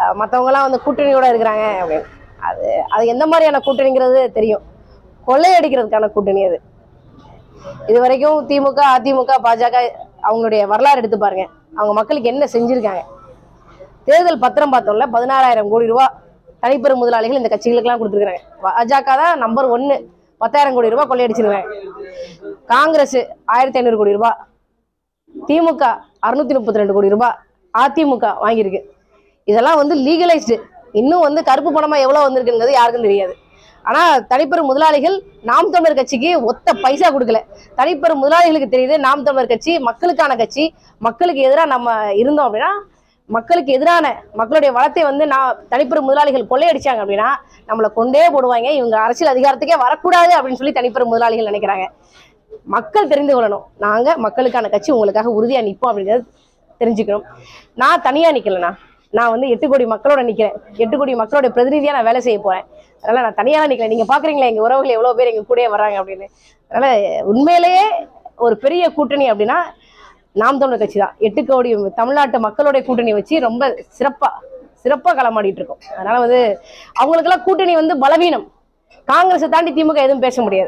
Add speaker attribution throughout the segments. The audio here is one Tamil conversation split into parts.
Speaker 1: அஹ் மத்தவங்கலாம் வந்து கூட்டணியோட இருக்கிறாங்க அப்படின்னு அது அது எந்த மாதிரியான கூட்டணிங்கிறது தெரியும் கொள்ளையடிக்கிறதுக்கான கூட்டணி அது இது வரைக்கும் திமுக அதிமுக பாஜக அவங்களுடைய வரலாறு எடுத்து பாருங்க அவங்க மக்களுக்கு என்ன செஞ்சிருக்காங்க தேர்தல் பத்திரம் பார்த்தோம்ல பதினாறாயிரம் கோடி ரூபாய் தனிப்பெரும் முதலாளிகள் இந்த கட்சிகளுக்கெல்லாம் கொடுத்துருக்காங்க பாஜக தான் நம்பர் ஒன்னு பத்தாயிரம் கோடி ரூபாய் கொள்ளையடிச்சிருக்காங்க காங்கிரஸ் ஆயிரத்தி ஐநூறு கோடி ரூபாய் திமுக அறுநூத்தி முப்பத்தி ரெண்டு கோடி ரூபாய் அதிமுக வாங்கியிருக்கு இதெல்லாம் வந்து லீகலைஸ்டு இன்னும் வந்து கருப்பு பணமா எவ்வளவு வந்திருக்குங்கிறது யாருக்கும் தெரியாது ஆனா தனிப்பெரும் முதலாளிகள் நாம் தமிழர் கட்சிக்கு ஒத்த பைசா கொடுக்கல தனிப்பெரும் முதலாளிகளுக்கு தெரியுது நாம் தமிழர் கட்சி மக்களுக்கான கட்சி மக்களுக்கு எதிராக நம்ம இருந்தோம் அப்படின்னா மக்களுக்கு எதிரான மக்களுடைய வளத்தை வந்து நான் தனிப்பெரும் முதலாளிகள் கொள்ளையடிச்சாங்க அப்படின்னா நம்மளை கொண்டே போடுவாங்க இவங்க அரசியல் அதிகாரத்துக்கே வரக்கூடாது அப்படின்னு சொல்லி தனிப்பெரும் முதலாளிகள் நினைக்கிறாங்க மக்கள் தெரிந்து கொள்ளணும் நாங்க மக்களுக்கான கட்சி உங்களுக்காக உறுதியா நிற்போம் அப்படிங்கிறது தெரிஞ்சுக்கணும் நான் தனியா நிக்கலண்ணா நான் வந்து எட்டு கோடி மக்களோட நிக்கிறேன் எட்டு கோடி மக்களோட பிரதிநிதியா நான் வேலை செய்ய போறேன் அதனால நான் தனியா நிக்கல நீங்க பாக்குறீங்களா எங்க உறவுகள் எவ்வளவு பேர் எங்க கூடயே வர்றாங்க அப்படின்னு அதனால உண்மையிலேயே ஒரு பெரிய கூட்டணி அப்படின்னா நாம் தமிழர் கட்சி தான் எட்டு கோடி தமிழ்நாட்டு மக்களுடைய கூட்டணி வச்சு ரொம்ப சிறப்பா சிறப்பா களமாடிட்டு இருக்கோம் அதனால வந்து அவங்களுக்கெல்லாம் கூட்டணி வந்து பலவீனம் காங்கிரஸை தாண்டி திமுக எதுவும் பேச முடியாது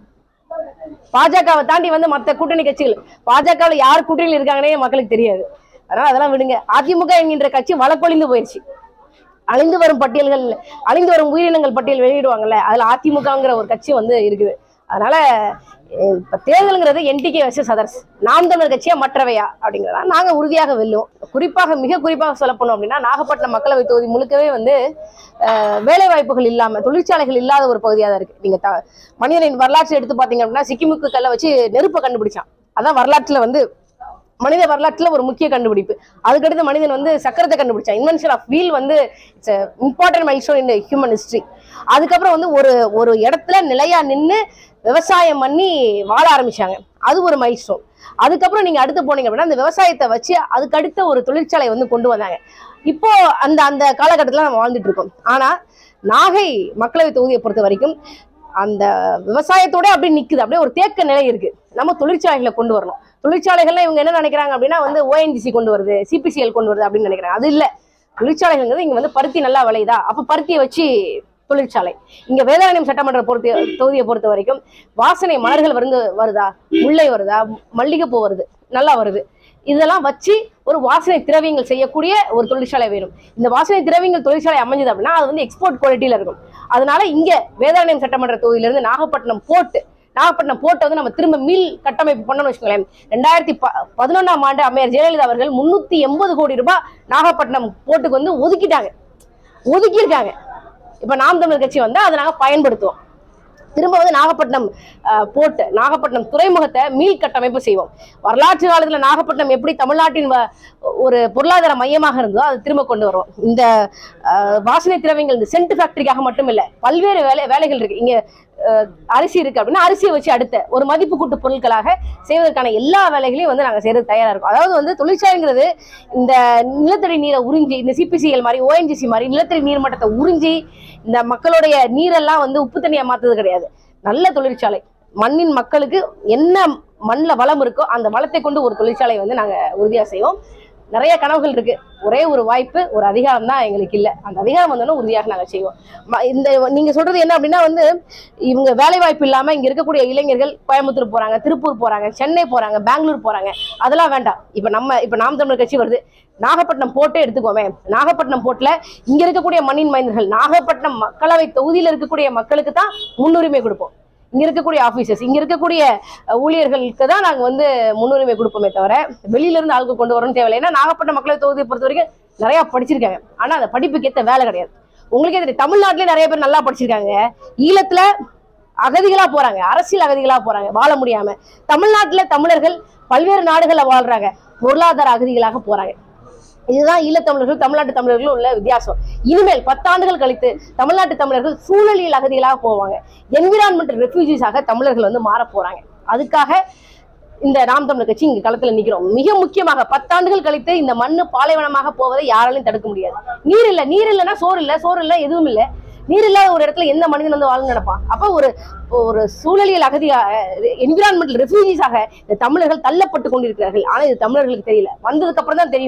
Speaker 1: பாஜகவை தாண்டி வந்து மத்த கூட்டணி கட்சிகள் பாஜகவில் யார் கூட்டணியில் இருக்காங்கன்னே மக்களுக்கு தெரியாது அதனால அதெல்லாம் விடுங்க அதிமுக என்கின்ற கட்சி வழக்கொழிந்து போயிடுச்சு அழிந்து வரும் பட்டியல்கள் அழிந்து வரும் உயிரினங்கள் பட்டியல் வெளியிடுவாங்கல்ல அதுல அதிமுகங்கிற ஒரு கட்சி வந்து இருக்குது அதனால அஹ், இப்ப தேர்தலுங்கிறது என்டிகே வச்சு சதர்ஸ் நாம் தமிழர் கட்சியா மற்றவையா அப்படிங்கிறதா நாங்க உறுதியாக வெல்லுவோம் குறிப்பாக மிக குறிப்பாக சொல்ல போனோம் அப்படின்னா நாகப்பட்டினம் மக்களவை தொகுதி முழுக்கவே வந்து அஹ், வேலை வாய்ப்புகள் இல்லாம தொழிற்சாலைகள் இல்லாத ஒரு பகுதியாக தான் இருக்கு நீங்க த- மனிதனின் வரலாற்றை எடுத்து பாத்தீங்க அப்படின்னா சிக்கிமுக்கு கல்லை வச்சு நெருப்பை கண்டுபிடிச்சான் அதான் வரலாற்றுல வந்து மனித வரலாற்றுல ஒரு முக்கிய கண்டுபிடிப்பு அதுக்கடுத்து மனிதன் வந்து சக்கரத்தை கண்டுபிடிச்சான் இன்வென்ஷன் ஆஃப் வீல் வந்து it's important milestone in human history அதுக்கப்புறம் வந்து ஒரு ஒரு இடத்துல நிலையா நின்று விவசாயம் பண்ணி வாழ ஆரம்பிச்சாங்க அது ஒரு மைல்ஸ்டோன் அதுக்கப்புறம் நீங்க அடுத்து போனீங்க அப்படின்னா அந்த விவசாயத்தை வச்சு அதுக்கு அடுத்த ஒரு தொழிற்சாலை வந்து கொண்டு வந்தாங்க இப்போ அந்த அந்த காலகட்டத்தில் நம்ம வாழ்ந்துட்டு இருக்கோம் ஆனா நாகை மக்களவை தொகுதியை பொறுத்த வரைக்கும் அந்த விவசாயத்தோட அப்படியே நிக்குது அப்படியே ஒரு தேக்க நிலை இருக்கு நம்ம தொழிற்சாலைகளை கொண்டு வரணும் தொழிற்சாலைகள்லாம் இவங்க என்ன நினைக்கிறாங்க அப்படின்னா வந்து ஓஎன்ஜிசி கொண்டு வருது சிபிசிஎல் கொண்டு வருது அப்படின்னு நினைக்கிறாங்க அது இல்ல தொழிற்சாலைகள்ங்கிறது இங்க வந்து பருத்தி நல்லா விளையுதா அப்ப பருத்தியை வச்சு தொழிற்சாலை இங்க வேதாரண்யம் சட்டமன்ற பொறுத்த தொகுதியை பொறுத்த வரைக்கும் வாசனை மலர்கள் வந்து வருதா முல்லை வருதா மல்லிகைப்பூ வருது நல்லா வருது இதெல்லாம் வச்சு ஒரு வாசனை திரவியங்கள் செய்யக்கூடிய ஒரு தொழிற்சாலை வேணும் இந்த வாசனை திரவியங்கள் தொழிற்சாலை அமைஞ்சது அப்படின்னா அது வந்து எக்ஸ்போர்ட் குவாலிட்டியில இருக்கும் அதனால இங்க வேதாரண்யம் சட்டமன்ற தொகுதியிலிருந்து நாகப்பட்டினம் போர்ட் நாகப்பட்டினம் போர்ட்டை வந்து நம்ம திரும்ப மீள் கட்டமைப்பு பண்ணணும்னு வச்சுக்கோங்களேன் ரெண்டாயிரத்தி ப பதினொன்றாம் ஆண்டு அம்மையார் ஜெயலலிதா அவர்கள் முன்னூத்தி எண்பது கோடி ரூபாய் நாகப்பட்டினம் போர்ட்டுக்கு வந்து ஒதுக்கிட்டாங்க ஒதுக்கியிருக்காங்க இப்ப நாம் தமிழர் கட்சி வந்தா அதை நாங்க பயன்படுத்துவோம் திரும்ப வந்து நாகப்பட்டினம் அஹ், போர்ட் நாகப்பட்டினம் துறைமுகத்தை மீள் கட்டமைப்பு செய்வோம் வரலாற்று காலத்துல நாகப்பட்டினம் எப்படி தமிழ்நாட்டின் வ- ஒரு பொருளாதார மையமாக இருந்ததோ அதை திரும்ப கொண்டு வருவோம் இந்த அஹ், வாசனை திரவியங்கள் இந்த சென்ட் ஃபேக்டரிக்காக மட்டும் இல்ல பல்வேறு வேலை வேலைகள் இருக்கு இங்க அஹ், அரிசி இருக்கு அப்படின்னா அரிசியை வச்சு அடுத்த ஒரு மதிப்பு கூட்டு பொருட்களாக செய்வதற்கான எல்லா வேலைகளையும் வந்து நாங்க செய்யறது தயாரா இருக்கோம் அதாவது வந்து தொழிற்சாலைங்கிறது இந்த நிலத்தடி நீரை உறிஞ்சி இந்த சிபிசிஎல் மாதிரி ஓஎன்ஜிசி மாதிரி நிலத்தடி நீர் மட்டத்தை உறிஞ்சி இந்த மக்களுடைய நீரெல்லாம் வந்து உப்பு தண்ணியா மாத்துறது கிடையாது நல்ல தொழிற்சாலை மண்ணின் மக்களுக்கு என்ன மண்ணில் வளம் இருக்கோ அந்த வளத்தை கொண்டு ஒரு தொழிற்சாலை வந்து நாங்க உறுதியா செய்வோம் நிறைய கனவுகள் இருக்கு ஒரே ஒரு வாய்ப்பு ஒரு அதிகாரம் தான் எங்களுக்கு இல்லை அந்த அதிகாரம் வந்தோன்னா உறுதியாக நாங்க செய்வோம் ம- இந்த நீங்க சொல்றது என்ன அப்படின்னா வந்து இவங்க வேலை வாய்ப்பு இல்லாம இங்க இருக்கக்கூடிய இளைஞர்கள் கோயம்புத்தூர் போறாங்க திருப்பூர் போறாங்க சென்னை போறாங்க பெங்களூர் போறாங்க அதெல்லாம் வேண்டாம் இப்ப நம்ம இப்ப நாம் தமிழர் கட்சி வருது நாகப்பட்டினம் போட்டே எடுத்துக்கோமே நாகப்பட்டினம் போர்ட்ல இங்க இருக்கக்கூடிய மண்ணின் மைந்தர்கள் நாகப்பட்டினம் மக்களவை தொகுதியில இருக்கக்கூடிய மக்களுக்கு தான் முன்னுரிமை கொடுப்போம் இங்க இருக்கக்கூடிய ஆபீசர்ஸ் இங்க இருக்கக்கூடிய அஹ், ஊழியர்களுக்கு தான் நாங்க வந்து முன்னுரிமை கொடுப்போமே தவிர வெளியில இருந்து ஆளுக்கு கொண்டு வரணும் தேவையில்லை ஏன்னா நாகப்பட்டினம் மக்களவை தொகுதியை பொறுத்த வரைக்கும் நிறைய படிச்சிருக்காங்க ஆனா அந்த படிப்புக்கு ஏத்த வேலை கிடையாது உங்களுக்கே தெரியும் தமிழ்நாட்டிலே நிறைய பேர் நல்லா படிச்சிருக்காங்க ஈழத்துல அகதிகளா போறாங்க அரசியல் அகதிகளா போறாங்க வாழ முடியாம தமிழ்நாட்டுல தமிழர்கள் பல்வேறு நாடுகள்ல வாழ்றாங்க பொருளாதார அகதிகளாக போறாங்க இதுதான் ஈழத்தமிழர்கள் தமிழ்நாட்டு தமிழர்களும் உள்ள வித்தியாசம் இனிமேல் பத்தாண்டுகள் கழித்து தமிழ்நாட்டு தமிழர்கள் சூழலியல் அகதிகளாக போவாங்க என்விரான்மெண்ட் ரெஃப்யூஜிஸாக தமிழர்கள் வந்து மாற போறாங்க அதுக்காக இந்த நாம் தமிழர் கட்சி இங்க களத்துல நிக்கிறோம் மிக முக்கியமாக பத்தாண்டுகள் கழித்து இந்த மண்ணு பாலைவனமாக போவதை யாராலையும் தடுக்க முடியாது நீர் இல்ல நீர் இல்லைன்னா சோறு இல்ல சோறு இல்ல எதுவும் இல்ல நீர் இல்லாத ஒரு இடத்துல எந்த மனிதன் வந்து வாழ நினைப்பான் அப்ப ஒரு ஒரு சூழலியல் அகதியாக என்விரான்மெண்டல் ரெஃப்யூஜிஸாக இந்த தமிழர்கள் தள்ளப்பட்டு கொண்டிருக்கிறார்கள் ஆனா இது தமிழர்களுக்கு தெரியல வந்ததுக்கு அப்புறம் தான் தெரியும்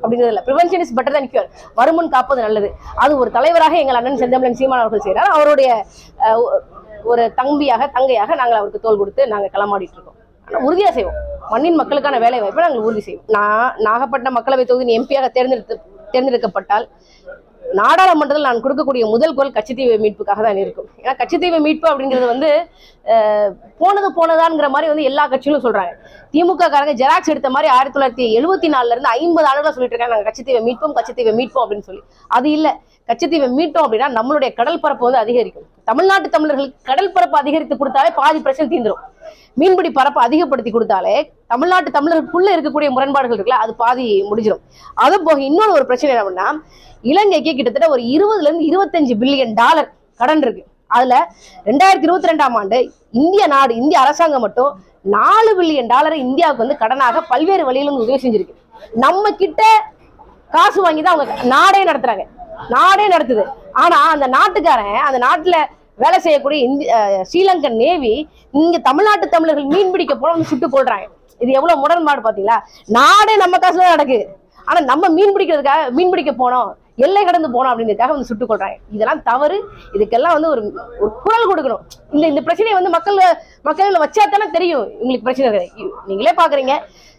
Speaker 1: அப்படிங்கிறது இல்லை prevention is better than cure வருமுன் காப்பது நல்லது அது ஒரு தலைவராக எங்கள் அண்ணன் செந்தமிழன் சீமான் அவர்கள் செய்கிறார் அவருடைய அஹ், ஒ- ஒரு தம்பியாக தங்கையாக நாங்கள் அவருக்கு தோள் கொடுத்து நாங்கள் களமாடிட்டு இருக்கோம் ஆனா உறுதியா செய்வோம் மண்ணின் மக்களுக்கான வேலை வாய்ப்பை நாங்கள் உறுதி செய்வோம் நான் நாகப்பட்டினம் மக்களவை தொகுதியின் எம்பியாக தேர்ந்தெடுத்து தேர்ந்தெடுக்கப்பட்டால் நாடாளுமன்றத்தில் நான் கொடுக்கக்கூடிய முதல் குரல் கட்சித்தீவு மீட்புக்காக தான் இருக்கும் ஏன்னா கட்சித்தீவு மீட்பு அப்படிங்கிறது வந்து அஹ், போனது போனதாங்கிற மாதிரி வந்து எல்லா கட்சிகளும் சொல்றாங்க திமுக காரங்க ஜெராக்ஸ் எடுத்த மாதிரி ஆயிரத்தி தொள்ளாயிரத்தி எழுபத்தி நாலுல இருந்து ஐம்பது ஆண்டுகளா சொல்லிட்டு இருக்காங்க நாங்க கட்சித்தீவை மீட்போம் கட்சித்தீவை மீட்போம் அப்படின்னு சொல்லி அது இல்ல கட்சித்தீவை மீட்டோம் அப்படின்னா நம்மளுடைய கடல் பரப்பு வந்து அதிகரிக்கும் தமிழ்நாட்டு தமிழர்களுக்கு கடல் பரப்பு அதிகரித்து கொடுத்தாலே பாதி பிரச்சனை தீந்துரும் மீன்பிடி பரப்பு அதிகப்படுத்தி கொடுத்தாலே தமிழ்நாட்டு தமிழருக்குள்ள இருக்கக்கூடிய முரண்பாடுகள் இருக்குல்ல அது பாதி முடிஞ்சிடும் அது போக இன்னொரு ஒரு பிரச்சனை என்ன அப்படின்னா இலங்கைக்கு கிட்டத்தட்ட ஒரு இருபதுல இருந்து இருபத்தஞ்சு பில்லியன் டாலர் கடன் இருக்கு அதுல ரெண்டாயிரத்தி இருபத்தி ரெண்டாம் ஆண்டு இந்திய நாடு இந்திய அரசாங்கம் மட்டும் நாலு பில்லியன் டாலரை இந்தியாவுக்கு வந்து கடனாக பல்வேறு வழியிலும் உதவி செஞ்சிருக்கு நம்ம கிட்ட காசு வாங்கி தான் அவங்க நாடே நடத்துறாங்க நாடே நடத்துது ஆனா அந்த நாட்டுக்காரன் அந்த நாட்டுல வேலை செய்யக்கூடிய இந்தி அஹ் ஸ்ரீலங்கன் நேவி இங்க தமிழ்நாட்டு தமிழர்கள் மீன் பிடிக்க போல வந்து சுட்டு கொள்றாங்க இது எவ்வளவு முரண்பாடு பாத்தீங்களா நாடே நம்ம காசுல தான் நடக்குது ஆனா நம்ம மீன் பிடிக்கிறதுக்காக மீன் பிடிக்க போனோம் எல்லை கடந்து போனோம் அப்படிங்கிறதுக்காக வந்து சுட்டுக் கொள்றாங்க இதெல்லாம் தவறு இதுக்கெல்லாம் வந்து ஒரு ஒரு குரல் கொடுக்கணும் இந்த இந்த பிரச்சனையை வந்து மக்கள் மக்கள் வச்சா தானே தெரியும் உங்களுக்கு பிரச்சனை இருக்கு. நீங்களே பாக்குறீங்க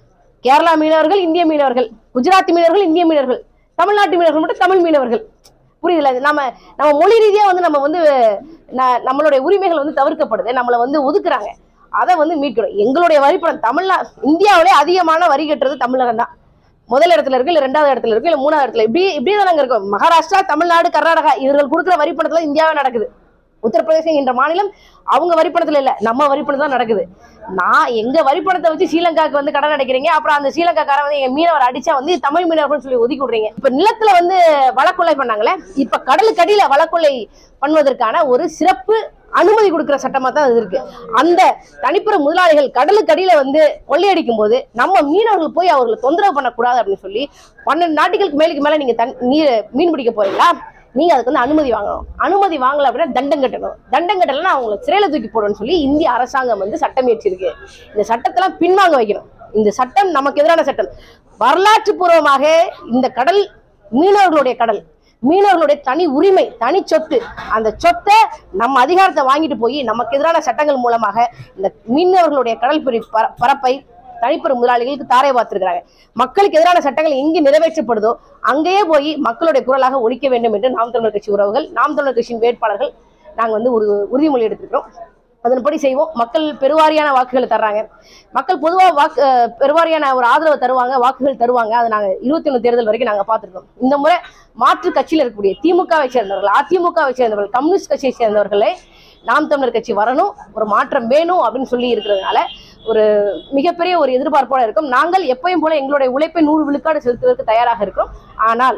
Speaker 1: கேரளா மீனவர்கள் இந்திய மீனவர்கள் குஜராத்தி மீனவர்கள் இந்திய மீனவர்கள் தமிழ்நாட்டு மீனவர்கள் மட்டும் தமிழ் மீனவர்கள் புரியுதுல நம்ம நம்ம மொழி ரீதியா வந்து நம்ம வந்து ந- நம்மளுடைய உரிமைகள் வந்து தவிர்க்கப்படுது நம்மளை வந்து ஒதுக்குறாங்க அதை வந்து மீட்கணும் எங்களுடைய வரிப்பணம் தமிழ்நா இந்தியாவிலே அதிகமான வரி கட்டுறது தமிழகம் தான் முதல் இடத்துல இருக்கு இல்ல ரெண்டாவது இடத்துல இருக்கு இல்ல மூணாவது இடத்துல இப்படி இப்படியே தானங்க இருக்கும் மகாராஷ்டிரா தமிழ்நாடு கர்நாடகா இவர்கள் கொடுக்குற வரிப்பணத்துல இந்தியாவே நடக்குது உத்தரப்பிரதேசம் என்ற மாநிலம் அவங்க வரிப்பணத்துல இல்ல நம்ம வரிப்பணம் தான் நடக்குது நான் எங்க வரிப்பணத்தை வச்சு ஸ்ரீலங்காக்கு வந்து கடன் அடைக்கிறீங்க அப்புறம் அந்த ஸ்ரீலங்காக்காரன் வந்து எங்க மீனவர் அடிச்சா வந்து தமிழ் மீனவர்கள் சொல்லி ஒதுக்கி விடுறீங்க இப்ப நிலத்துல வந்து வழக்கொள்ளை பண்ணாங்களே இப்ப கடலுக்கு அடியில வழக்கொள்ளை பண்ணுவதற்கான ஒரு சிறப்பு அனுமதி கொடுக்கிற சட்டமா தான் அது இருக்கு அந்த தனிப்புற முதலாளிகள் கடலுக்கு அடியில வந்து கொள்ளையடிக்கும் போது நம்ம மீனவர்கள் போய் அவர்களை தொந்தரவு பண்ணக்கூடாது அப்படின்னு சொல்லி பன்னெண்டு நாட்டுகளுக்கு மேலுக்கு மேல நீங்க தன் நீர் மீன் பிடிக்க போறீங்களா நீங்க அதுக்கு வந்து அனுமதி வாங்கணும் அனுமதி வாங்கல அப்படின்னா தண்டம் கட்டணும் தண்டம் கட்டலைன்னா அவங்களை சிறையில தூக்கி போடணும்னு சொல்லி இந்திய அரசாங்கம் வந்து சட்டம் இயற்றியிருக்கு இந்த சட்டத்தெல்லாம் பின்வாங்க வைக்கணும் இந்த சட்டம் நமக்கு எதிரான சட்டம் வரலாற்று பூர்வமாக இந்த கடல் மீனவர்களுடைய கடல் மீனவர்களுடைய தனி உரிமை தனி சொத்து அந்த சொத்தை நம்ம அதிகாரத்தை வாங்கிட்டு போய் நமக்கு எதிரான சட்டங்கள் மூலமாக இந்த மீனவர்களுடைய கடல் பிரி பர- பரப்பை தனிப்பெற முதலாளிகளுக்கு தாரை பார்த்திருக்கிறாங்க மக்களுக்கு எதிரான சட்டங்கள் எங்கே நிறைவேற்றப்படுதோ அங்கேயே போய் மக்களுடைய குரலாக ஒழிக்க வேண்டும் என்று நாம் தமிழர் கட்சி உறவுகள் நாம் தமிழர் கட்சியின் வேட்பாளர்கள் நாங்கள் வந்து ஒரு உறுதிமொழி எடுத்திருக்கிறோம் அதன்படி செய்வோம் மக்கள் பெருவாரியான வாக்குகளை தர்றாங்க மக்கள் பொதுவாக வாக்கு அஹ், பெருவாரியான ஒரு ஆதரவை தருவாங்க வாக்குகள் தருவாங்க அதை நாங்கள் இருபத்தி ஒன்று தேர்தல் வரைக்கும் நாங்கள் பார்த்துருக்கோம் இந்த முறை மாற்று கட்சியில் இருக்கக்கூடிய திமுகவை சேர்ந்தவர்கள் அதிமுகவை சேர்ந்தவர்கள் கம்யூனிஸ்ட் கட்சியை சேர்ந்தவர்களே நாம் தமிழர் கட்சி வரணும் ஒரு மாற்றம் வேணும் அப்படின்னு சொல்லி இருக்கிறதுனால ஒரு மிகப்பெரிய ஒரு எதிர்பார்ப்போட இருக்கும் நாங்கள் எப்பயும் போல எங்களுடைய உழைப்பை நூறு விழுக்காடு செலுத்துவதற்கு தயாராக இருக்கிறோம் ஆனால்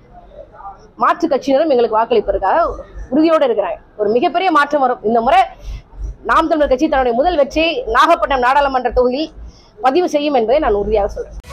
Speaker 1: மாற்று கட்சியினரும் எங்களுக்கு வாக்களிப்பதற்காக உறுதியோடு இருக்கிறாங்க ஒரு மிகப்பெரிய மாற்றம் வரும் இந்த முறை நாம் தமிழர் கட்சி தன்னுடைய முதல் வெற்றியை நாகப்பட்டினம் நாடாளுமன்ற தொகுதியில் பதிவு செய்யும் என்பதை நான் உறுதியாக சொல்றேன்